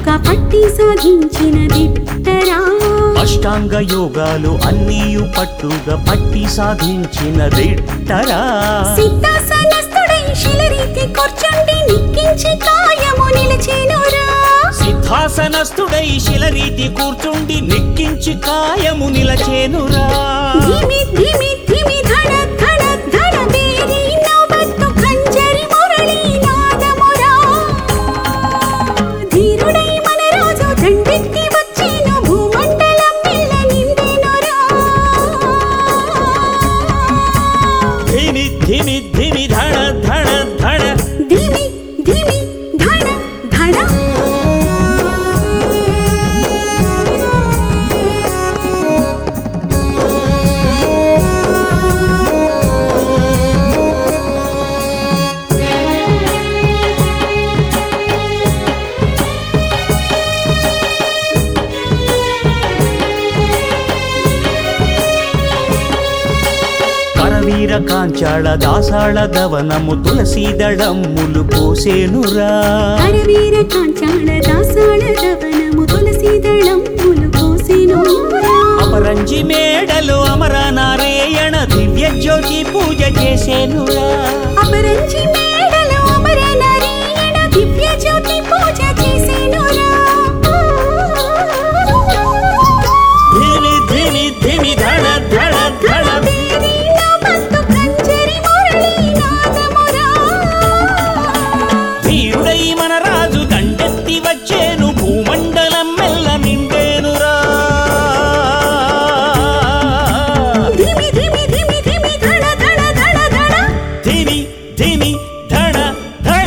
పట్టుగా పట్టి సాధించిన దిట్టరా అష్టాంగ యోగాలు అన్నీయు పట్టుగా పట్టి సాధించిన దిట్టరా సిద్ధాసనస్థుడై శిలరీతి కూర్చుండి నిక్కించి కాయము నిలిచేనురా సిద్ధాసనస్థుడై శిలరీతి కూర్చుండి నిక్కించి కాయము నిలచేనురా ధిమి ధిమి ధిమి ధడ ధడ ధడ బేరి నవత్తు ఖంజరి మురళి నాదమురా ధీరుడై మన రాజు దండెత్తి వచ్చేను భూమండలం మెల్ల నిండెనురా ధిమి ధిమి ధిమి ధడ ధడ ధడ ధిమి ధిమి ధడ ధడ కరవీర కాంచాళ దాసాళ దవనము తులసీదళమ్ములు పోసేనురా కరవీర కాంచాళ దాసాళ దవనము తులసి దళంబులు కోసెను అపరంజి మేడలు అమర నారాయణ దివ్య జ్యోతి పూజ చేసేనురా అపరంజి మేడలో అమర నారాయణ దివ్య జ్యోతి పూజ చేసెనురా ధిమి ధిమి ధిమి ధడ ధడ ధడ దేవి నవత్తు కంజరి మురళి నాదమురా వీరుడై మన రాజు దండెత్తి వచ్చేను భూమండలం మెల్ల నిండేనురా ధిమి ధిమి ధిమి ధిమి ధడ ధడ ధడ ధడ ధిమి ధిమి ధడ ధడ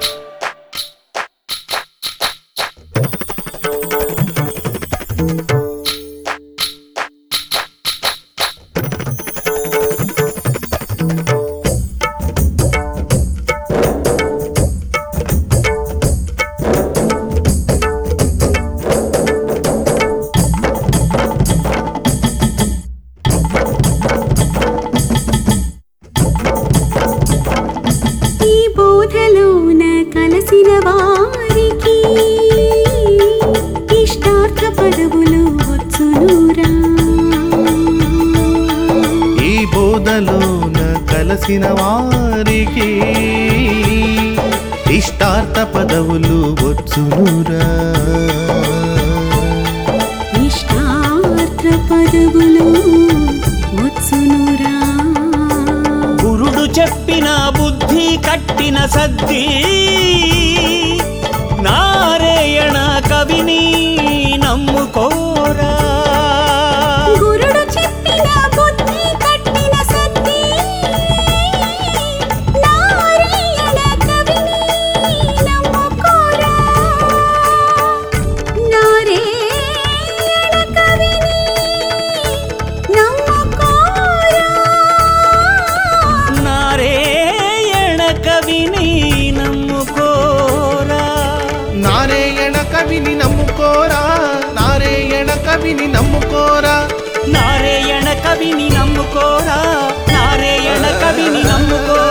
ఈ బోధలోన కలసిన వారికి ఇష్టార్థ పదవులు వచ్చునురా ఈ బోధలోన కలసిన వారికి ఇష్టార్థ పదవులు వచ్చునురా ఇష్టార్థ పదవులు వచ్చునురా గురుడు చెప్పిన బుద్ధి కట్టిన సద్ది నారాయణ కవిని నమ్ముకోరా గురుడు చెప్పిన బుద్ధి కట్టిన సత్తి నారాయణ కవిని నమ్ముకోరా నారాయణ కవిని నమ్ముకోరా నారాయణ కవిని నమ్ముకోరా నారాయణ కవిని నమ్ముకోరా నారాయణ కవిని నమ్ముకోరా నారాయణ కవిని నమ్ముకోరా నారాయణ కవిని నమ్ముకోరా